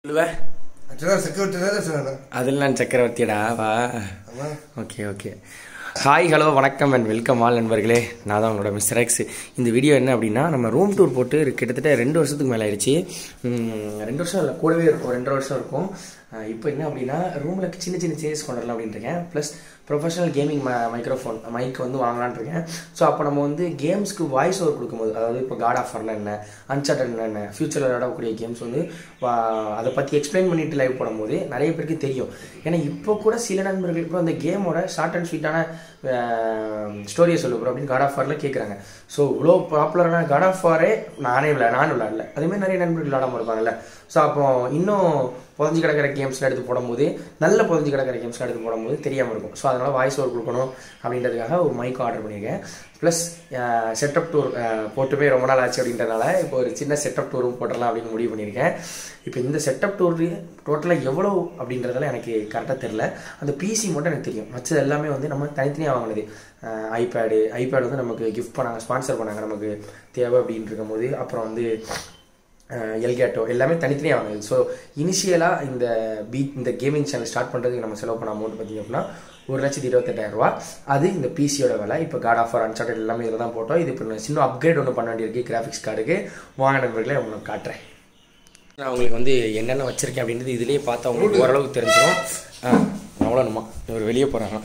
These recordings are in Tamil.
சொல்லுவ ஆக்சுவலாக செக்யூரிட்டி தான் சொன்னேன் அதில் நான் சக்கரவர்த்தியடா வா ஆமாம் ஓகே ஓகே ஹாய் ஹலோ வணக்கம் அண்ட் வெல்கம் ஆல் நண்பர்களே நான் தான் உங்களோட மிஸ்டர் எக்ஸ் இந்த வீடியோ என்ன அப்படின்னா நம்ம ரூம் டூர் போட்டு ஒரு கிட்டத்தட்ட ரெண்டு வருஷத்துக்கு மேலே ஆயிடுச்சு உம், ரெண்டு வருஷம் இல்லை கூடவே இருக்கும் ரெண்டரை வருஷம் இருக்கும் அஹ், இப்போ என்ன அப்படின்னா ரூமில் சின்ன சின்ன சேஞ்சஸ் கொண்டு வரலாம் அப்படின்ட்டு இருக்கேன் plus professional gaming microphone mike வந்து வாங்கலான்னு இருக்கேன் ஸோ அப்போ நம்ம வந்து கேம்ஸ்க்கு வாய்ஸ் ஓவர் கொடுக்கும்போது அதாவது இப்போ காட் ஆஃப் ஃபர்னா என்ன அன்சார்டட்னா என்ன ஃபியூச்சரில் விளையாடக்கூடிய கேம்ஸ் வந்து வா- அதை பற்றி எக்ஸ்பிளைன் பண்ணிட்டு லைவ் போடும்போது நிறைய பேருக்கு தெரியும் ஏன்னா இப்போ கூட சில நண்பர்கள் இப்போ அந்த கேமோட ஷார்ட் அண்ட் ஸ்வீட்டான ஸ்டோரியை சொல்லு ப்ரோ அப்படின்னு காட் ஆஃப் வாரில் கேட்குறாங்க ஸோ இவ்வளோ பாப்புலரான காட் ஆஃப் வாரே நானே விளையா நானும் விளையாடல அதேமாதிரி நிறைய நண்பர்கள் விளையாடாம இருப்பாங்கல்ல ஸோ அப்போ இன்னும் புதஞ்சு கிடக்கிற கேம்ஸ்லாம் எடுத்து போடும்போது நல்ல புதஞ்சு கிடக்கிற கேம்ஸ்லாம் எடுத்து போடும்போது தெரியாமல் இருக்கும் ஸோ அதனால் வாய்ஸ் ஓவர் கொடுக்கணும் அப்படின்றதுக்காக ஒரு மைக் ஆர்டர் பண்ணியிருக்கேன் ப்ளஸ் செட்டப் டூர் போட்டு போய் ரொம்ப நாள் ஆச்சு அப்படின்றதுனால இப்போ ஒரு சின்ன செட்டப் டூரும் போட்டுடலாம் அப்படின்னு முடிவு பண்ணியிருக்கேன் இப்போ இந்த செட்டப் டூர் டோட்டலாக எவ்வளோ அப்படின்றதெல்லாம் எனக்கு கரெக்டாக தெரில அந்த பிசி மட்டும் எனக்கு தெரியும் மற்றது எல்லாமே வந்து நம்ம தனித்தனியாக வாங்கினது ஐபேடு ஐபேடு வந்து நமக்கு கிஃப்ட் பண்ணாங்க ஸ்பான்சர் பண்ணாங்க நமக்கு தேவை அப்படின்னு இருக்கும்போது அப்புறம் வந்து எல்கேட்டோ எல்லாமே தனித்தனியாக வாங்குது ஸோ இனிஷியலாக இந்த பீ இந்த கேமிங் சேனல் ஸ்டார்ட் பண்ணுறதுக்கு நம்ம செலவு பண்ண அமௌண்ட் பார்த்திங்க அப்படின்னா ஒரு லட்சத்தி இருபத்தெட்டாயிரம் ரூபா அது இந்த பிசியோட விலை இப்போ காட் ஆஃபர் அன்சார்டட் எல்லாமே இதில் தான் போட்டோம் இது இப்போ சின்ன அப்கிரேட் ஒன்று பண்ண வேண்டியிருக்கு கிராஃபிக்ஸ் கார்டுக்கு வாங்க நண்பர்களே உங்களுக்கு காட்டுறேன் நான் உங்களுக்கு வந்து என்னென்ன வச்சுருக்கேன் அப்படின்றது இதுலேயே பார்த்தா உங்களுக்கு ஓரளவுக்கு தெரிஞ்சிடும் அவ்வளோணுமா இவர் வெளியே போகிறாங்க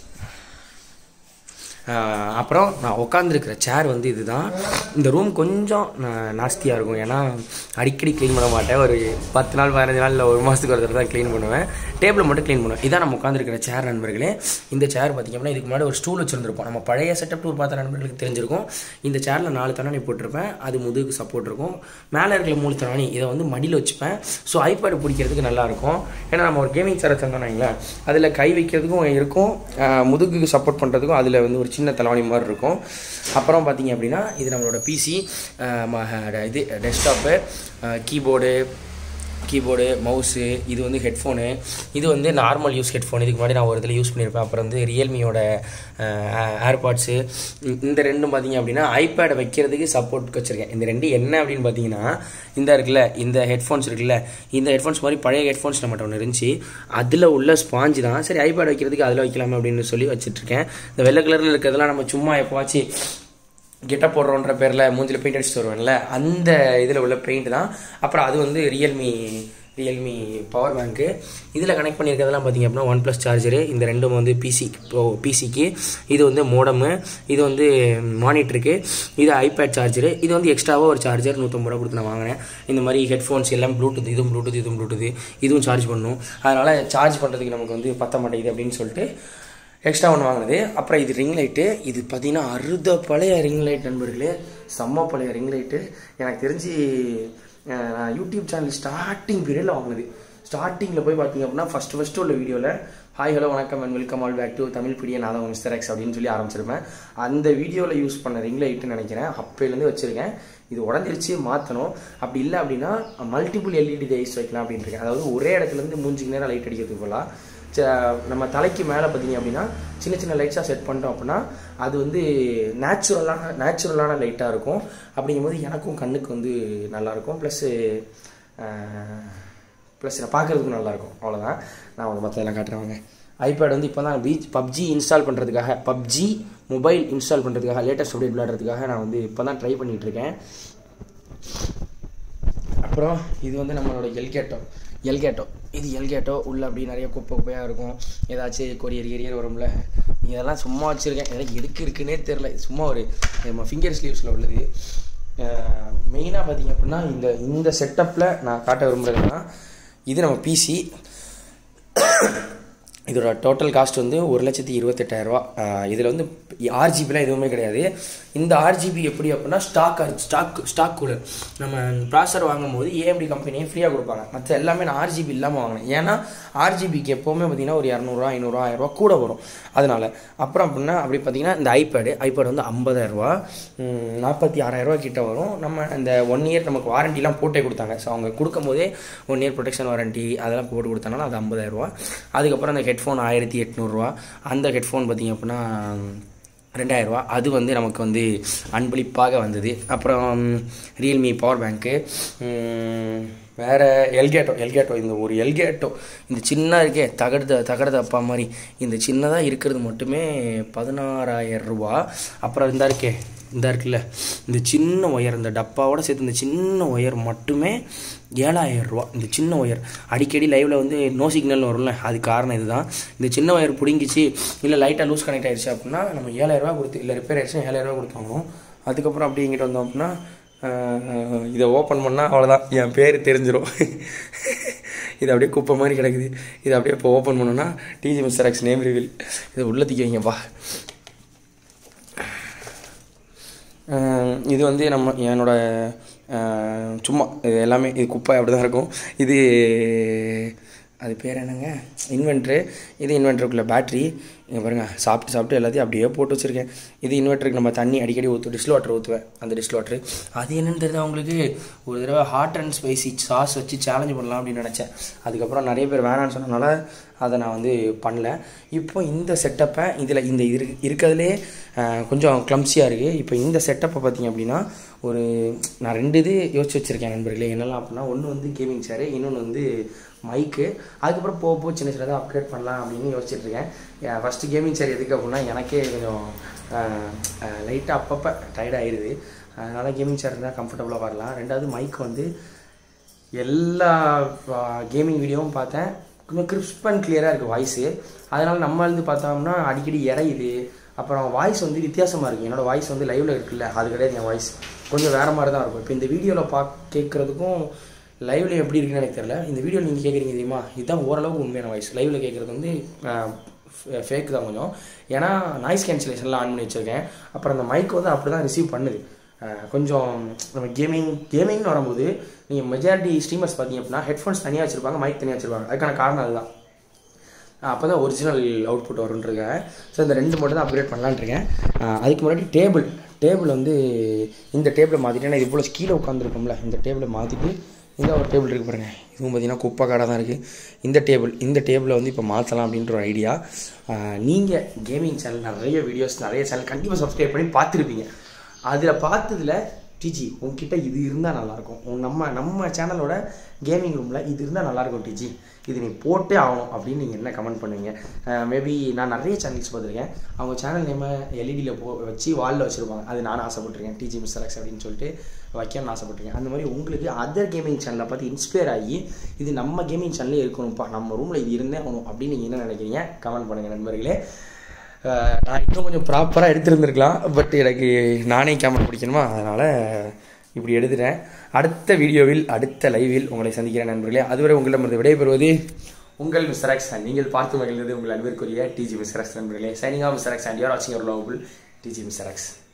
ஆஹ் அப்புறம் நான் உட்காந்துருக்கிற சேர் வந்து இதுதான் இந்த ரூம் கொஞ்சம் நாஸ்தியாக இருக்கும் ஏன்னா அடிக்கடி க்ளீன் பண்ண மாட்டேன் ஒரு பத்து நாள் பதினஞ்சு நாள் இல்லை ஒரு மாதத்துக்கு ஒரு தடவை தான் க்ளீன் பண்ணுவேன் டேபிளை மட்டும் க்ளீன் பண்ணுவேன் இதான் நம்ம உட்காந்துருக்கிற சேர் நண்பர்களே இந்த சேர் பார்த்திங்க அப்படின்னா இதுக்கு முன்னாடி ஒரு ஸ்டூல் வச்சுருந்துருப்போம் நம்ம பழைய செட்டப் டூர் பார்த்த நண்பர்களுக்கு தெரிஞ்சிருக்கும் இந்த சேரில் நாலு தண்ணி போட்டிருப்பேன் அது முதுகுக்கு சப்போர்ட் இருக்கும் மேலே இருக்கிற மூணு தண்ணி இதை வந்து மடியில் வச்சுப்பேன் ஸோ ஐபேடு பிடிக்கிறதுக்கு நல்லாயிருக்கும் ஏன்னா நம்ம ஒரு கேமிங் சேரை தந்தோம்னாங்களேன் அதில் கை வைக்கிறதுக்கும் இருக்கும் ஆஹ் முதுகுக்கு சப்போர்ட் பண்ணுறதுக்கும் அதில் வந்து ஒரு சின்ன தலைவணி மாதிரி இருக்கும் அப்புறம் பார்த்தீங்க அப்படின்னா இது நம்மளோட பிசி இது டெஸ்க்டாப்பு கீபோர்டு கீபோர்டு மவுஸு இது வந்து ஹெட்ஃபோனு இது வந்து நார்மல் யூஸ் ஹெட்ஃபோன் இதுக்கு முன்னாடி நான் ஒரு இதில் யூஸ் பண்ணியிருப்பேன் அப்புறம் வந்து ரியல்மியோட ஏர்பாட்ஸு இந்த ரெண்டும் பார்த்தீங்க அப்படின்னா ஐபேடை வைக்கிறதுக்கு சப்போர்ட் வச்சுருக்கேன் இந்த ரெண்டு என்ன அப்படின்னு பார்த்தீங்கன்னா இந்த இருக்குல்ல இந்த ஹெட்ஃபோன்ஸ் இருக்குல்ல இந்த ஹெட்ஃபோன்ஸ் மாதிரி பழைய ஹெட்ஃபோன்ஸ் நம்மகிட்ட ஒன்று இருந்துச்சு அதில் உள்ள ஸ்பாஞ்சு தான் சரி ஐபேட் வைக்கிறதுக்கு அதில் வைக்கலாமே அப்படின்னு சொல்லி வச்சுட்ருக்கேன் இந்த வெள்ளை கலரில் இருக்கிறதெல்லாம் நம்ம சும்மா எப்போவாச்சும் கெட்ட போடுறோன்ற பேரில் மூஞ்சில் பெயிண்ட் அடிச்சுட்டு வருவேன்ல அந்த இதில் உள்ள பெயிண்ட் தான் அப்புறம் அது வந்து ரியல்மி ரியல்மி பவர் பேங்க்கு இதில் கனெக்ட் பண்ணியிருக்கிறதெல்லாம் பார்த்தீங்க அப்படின்னா ஒன் ப்ளஸ் சார்ஜரு இந்த ரெண்டும் வந்து பிசி பிசிக்கு இது வந்து மோடமு இது வந்து மானிட்டருக்கு இது ஐபேட் சார்ஜரு இது வந்து எக்ஸ்ட்ராவாக ஒரு சார்ஜர் நூற்றம்பது ரூபா கொடுத்து நான் வாங்கினேன் இந்த மாதிரி ஹெட்ஃபோன்ஸ் எல்லாம் ப்ளூடூத் இதுவும் ப்ளூடூத் இதுவும் ப்ளூடூத் இதுவும் சார்ஜ் பண்ணணும் அதனால் சார்ஜ் பண்ணுறதுக்கு நமக்கு வந்து பத்த மாட்டேங்குது அப்படின்னு சொல்லிட்டு எக்ஸ்ட்ரா ஒன்று வாங்கினது அப்புறம் இது ரிங் லைட்டு இது பார்த்தீங்கன்னா அறுத பழைய ரிங் லைட் நண்பர்களே செம்ம பழைய ரிங் லைட்டு எனக்கு தெரிஞ்சு அஹ், நான் யூடியூப் சேனல் ஸ்டார்டிங் பீரியடில் வாங்கினது ஸ்டார்டிங்கில் போய் பார்த்தீங்க அப்படின்னா ஃபஸ்ட்டு ஃபஸ்ட்டு உள்ள வீடியோவில் ஹாய் ஹலோ வணக்கம் and welcome all back to Tamil பிடிய நான் தான் மிஸ்டர் எக்ஸ் அப்படின்னு சொல்லி ஆரம்பிச்சிருப்பேன் அந்த வீடியோவில் யூஸ் பண்ண ரிங் லைட்டுன்னு நினைக்கிறேன் அப்போலேருந்து வச்சுருக்கேன் இது உடஞ்சிருச்சு மாற்றணும் அப்படி இல்லை அப்படின்னா மல்டிபிள் எல்இடி லைட்ஸ் வைக்கலாம் அப்படின்னு இருக்கேன் அதாவது ஒரே இடத்துலேருந்து மூஞ்சிக்கு நேரம் லைட் அடிக்கிறதுக்கு போகலாம் ச- நம்ம தலைக்கு மேலே பார்த்தீங்க அப்படின்னா சின்ன சின்ன லைட்ஸாக செட் பண்ணிட்டோம் அப்படின்னா அது வந்து நேச்சுரலான நேச்சுரலான லைட்டாக இருக்கும் அப்படிங்கும்போது எனக்கும் கண்ணுக்கு வந்து நல்லாயிருக்கும் ப்ளஸ்ஸு ப்ளஸ் பார்க்குறதுக்கும் நல்லாயிருக்கும் அவ்வளோதான் நான் உங்களுக்கு மற்றதெல்லாம் காட்டுறேன் ஐபேட் வந்து இப்போ தான் பீச் பப்ஜி இன்ஸ்டால் பண்ணுறதுக்காக பப்ஜி மொபைல் இன்ஸ்டால் பண்ணுறதுக்காக லேட்டஸ்ட் அப்டேட் விளையாடுறதுக்காக நான் வந்து இப்போ தான் ட்ரை பண்ணிகிட்ருக்கேன் அப்புறம் இது வந்து நம்மளோட எல்கேட்டோ எல்கேட்டோ இது எல்கேட்டோ உள்ள அப்படி நிறைய குப்பை குப்பையாக இருக்கும் ஏதாச்சும் கொரியர் எரியர் வரும்ல இதெல்லாம் சும்மா வச்சுருக்கேன் எனக்கு எதுக்கு இருக்குன்னே தெரில இது சும்மா ஒரு நம்ம ஃபிங்கர் ஸ்லீவ்ஸில் உள்ளது மெயினாக பார்த்தீங்க அப்படின்னா இந்த இந்த செட்டப்பில் நான் காட்ட விரும்புகிறதுனா இது நம்ம பிசி இதோட டோட்டல் காஸ்ட் வந்து ஒரு லட்சத்தி இருபத்தெட்டாயிரரூவா இதில் வந்து ஆர்ஜிபிலாம் எதுவுமே கிடையாது இந்த ஆர்ஜிபி எப்படி அப்படின்னா ஸ்டாக் ஸ்டாக் ஸ்டாக் கூலர் நம்ம ப்ராசர் வாங்கும் போது ஏஎம்டி கம்பெனியே ஃப்ரீயாக கொடுப்பாங்க மற்ற எல்லாமே நான் ஆர்ஜிபி இல்லாமல் வாங்கினேன் ஏன்னா ஆர்ஜிபிக்கு எப்போவுமே பார்த்தீங்கன்னா ஒரு இரநூறுவா ஐநூறுரூவா ஆயிரரூவா கூட வரும் அதனால் அப்புறம் அப்படின்னா அப்படி பார்த்தீங்கன்னா இந்த ஐபேடு ஐபேடு வந்து ஐம்பதாயிரரூவா நாற்பத்தி ஆறாயிரரூவா கிட்ட வரும் நம்ம இந்த ஒன் இயர் நமக்கு வாரண்டிலாம் போட்டே கொடுத்தாங்க ஸோ அவங்க கொடுக்கும் போதே ஒன் இயர் ப்ரொடெக்ஷன் வாரண்டி அதெல்லாம் போட்டு கொடுத்தனால அது ஐம்பதாயிரரூவா அதுக்கப்புறம் அந்த ஹெட்ஃபோன் ஆயிரத்தி எட்நூறுரூவா அந்த ஹெட்ஃபோன் பார்த்தீங்க அப்படின்னா ரெண்டாயிரரூவா அது வந்து நமக்கு வந்து அன்பளிப்பாக வந்தது அப்புறம் ரியல்மி பவர் பேங்க்கு வேறு எல்கேட்டோ எல்கேட்டோ இந்த ஒரு எல்கேட்டோ இந்த சின்ன இருக்கே தகடு தகடு அப்பா மாதிரி இந்த சின்னதாக இருக்கிறது மட்டுமே பதினாறாயிரம் ரூபா அப்புறம் இந்த இருக்கே இந்த இருக்குல்ல இந்த சின்ன ஒயர் இந்த டப்பாவோட சேர்த்து இந்த சின்ன ஒயர் மட்டுமே ஏழாயிரம் ரூபா இந்த சின்ன ஒயர் அடிக்கடி லைவில் வந்து நோ சிக்னல் வரும்ல அது காரணம் இதுதான் இந்த சின்ன ஒயர் பிடுங்கிச்சு இல்லை லைட்டாக லூஸ் கனெக்ட் ஆயிடுச்சு அப்படின்னா நம்ம ஏழாயிரரூவா கொடுத்து இல்லை ரிப்பேர் ஆயிடுச்சுன்னா ஏழாயிரரூவா கொடுத்து வாங்கணும் அதுக்கப்புறம் அப்படி இங்கிட்டு வந்தோம் அப்படின்னா ஆஹ், இதை ஓப்பன் பண்ணால் அவ்வளோதான் என் பேர் தெரிஞ்சிடும் இது அப்படியே குப்பை மாதிரி கிடக்குது இது அப்படியே இப்போ ஓப்பன் பண்ணோன்னா DG mister X name reveal இதை உள்ளத்துக்கு வைங்கப்பா அஹ் இது வந்து நம்ம என்னோட அஹ் சும்மா இது எல்லாமே இது குப்பை அப்படி தான் இருக்கும் இது அது பேர் என்னங்க இன்வென்ட்ரு இது இன்வென்ட்ருக்குள்ள பேட்ரி இங்கே பாருங்கள் சாப்பிட்டு சாப்பிட்டு எல்லாத்தையும் அப்படியே போட்டு வச்சுருக்கேன் இது இன்வெர்ட்டருக்கு நம்ம தண்ணி அடிக்கடி ஊற்று டிஸ்ல் வாட்டர் ஊற்றுவேன் அந்த டிஸ்ல் வாட்ரு அது என்னன்னு தெரியுதா உங்களுக்கு ஒரு தடவை ஹாட் அண்ட் ஸ்பைசி சாஸ் வச்சு சேலஞ்ச் பண்ணலாம் அப்படின்னு நினச்சேன் அதுக்கப்புறம் நிறைய பேர் வேணான்னு சொன்னனால அதை நான் வந்து பண்ணல இப்போ இந்த செட்டப்பை இதில் இந்த இரு இருக்கிறதுலே கொஞ்சம் க்ளம்ஸியாக இருக்குது இப்போ இந்த செட்டப்பை பார்த்தீங்க அப்படின்னா ஒரு நான் ரெண்டு இது யோசிச்சு வச்சுருக்கேன் நண்பர்களே என்னெல்லாம் அப்படின்னா ஒன்று வந்து கேமிங் சேரு இன்னொன்று வந்து மைக்கு அதுக்கப்புறம் போக போக சின்ன சின்னதாக அப்கிரேட் பண்ணலாம் அப்படின்னு யோசிச்சுட்டு இருக்கேன் ஃபஸ்ட்டு கேமிங் சேர் எதுக்கு அப்படின்னா எனக்கே கொஞ்சம் லைட்டாக அப்பப்போ டயர்ட் ஆயிடுது அதனால் கேமிங் சேர் இருந்தால் கம்ஃபர்டபுளாக வரலாம் ரெண்டாவது மைக் வந்து எல்லா கேமிங் வீடியோவும் பார்த்தேன் கொஞ்சம் கிறிஸ்ப் அண்ட் கிளியராக இருக்குது வாய்ஸு அதனால் நம்ம வந்து பார்த்தோம்னா அடிக்கடி இறையுது அப்புறம் வாய்ஸ் வந்து வித்தியாசமாக இருக்குது என்னோடய வாய்ஸ் வந்து லைவில் இருக்குல்ல அது கிடையாது என் வாய்ஸ் கொஞ்சம் வேறு மாதிரி தான் இருக்கும் இப்போ இந்த வீடியோவில் பா கேட்குறதுக்கும் லைவ்ல எப்படி இருக்குன்னு எனக்கு தெரியல இந்த வீடியோ நீங்கள் கேட்குறீங்க தெரியுமா இதுதான் ஓரளவுக்கு உண்மையான வாய்ஸ் லைவில் கேட்குறது வந்து ஃபேக் தான் கொஞ்சம் ஏன்னா நாய்ஸ் கேன்சலேஷன்லாம் ஆன் பண்ணி வச்சுருக்கேன் அப்புறம் அந்த மைக் வந்து அப்படி தான் ரிசீவ் பண்ணுது அஹ் கொஞ்சம் நம்ம கேமிங் கேமிங்னு வரும்போது நீங்கள் மெஜாரிட்டி ஸ்ட்ரீமர்ஸ் பார்த்தீங்க அப்படின்னா ஹெட்ஃபோன்ஸ் தனியாக வச்சுருப்பாங்க மைக் தனியாக வச்சுருப்பாங்க அதுக்கான காரணம் அதுதான் அப்போ தான் ஒரிஜினல் அவுட்புட் வரும்ன்றிருக்கேன் ஸோ இந்த ரெண்டு மட்டும் தான் அப்கிரேட் பண்ணலான்னு இருக்கேன் அஹ் அதுக்கு முன்னாடி டேபிள் டேபிள் வந்து இந்த டேபிளை மாற்றிட்டு நான் இவ்வளோ கீழே உட்காந்துருக்கோம்ல இந்த டேபிளை மாற்றிட்டு இந்த ஒரு டேபிள் இருக்குது பாருங்க இதுவும் பார்த்தீங்கன்னா குப்பை காடாக தான் இருக்குது இந்த டேபிள் இந்த டேபிளை வந்து இப்போ மாற்றலாம் அப்படின்ற ஒரு ஐடியா நீங்கள் கேமிங் சேனல் நிறைய வீடியோஸ் நிறைய சேனல் கண்டிப்பாக சப்ஸ்கிரைப் பண்ணி பார்த்துருப்பீங்க அதில் பார்த்ததுல டிஜி உங்ககிட்ட இது இருந்தால் நல்லாயிருக்கும் உன் நம்ம நம்ம சேனலோட கேமிங் ரூமில் இது இருந்தால் நல்லாயிருக்கும் டிஜி இது நீ போட்டே ஆகணும் அப்படின்னு நீங்கள் என்ன கமெண்ட் பண்ணுவீங்க மேபி நான் நிறைய சேனல்ஸ் பார்த்துருக்கேன் அவங்க சேனல் நேமை எல்இடியில் போ வச்சு வாலில் வச்சுருப்பாங்க அது நானும் ஆசைப்பட்டிருக்கேன் டிஜி மிஸ்டர் எக்ஸ் அப்படின்னு சொல்லிட்டு வைக்கணும்னு ஆசைப்பட்டிருக்கேன் அந்த மாதிரி உங்களுக்கு அதர் கேமிங் சேனலை பார்த்து இன்ஸ்பயர் ஆகி இது நம்ம கேமிங் சேனலே இருக்கணும்ப்பா நம்ம ரூமில் இது இருந்தே ஆகணும் அப்படின்னு நீங்கள் என்ன நினைக்கிறீங்க கமெண்ட் பண்ணுங்கள் நண்பர்களே அஹ் நான் இன்னும் கொஞ்சம் ப்ராப்பராக எடுத்திருந்திருக்கலாம் பட் எனக்கு நானே கேமரா பிடிக்கணுமா அதனால் இப்படி எடுத்துட்டேன் அடுத்த வீடியோவில் அடுத்த லைவில் உங்களை சந்திக்கிறேன் நண்பர்களே அதுவரை உங்களிடமிருந்து விடைபெறுவது உங்கள் மிஸ்டர் எக்ஸ் நீங்கள் பார்த்து மகிழ்ந்தது உங்கள் அன்பிற்குரிய டிஜி மிஸ்டர் எக்ஸ் நண்பர்களே signing off mister X and you're வாட்சிங் your lovable DG mister X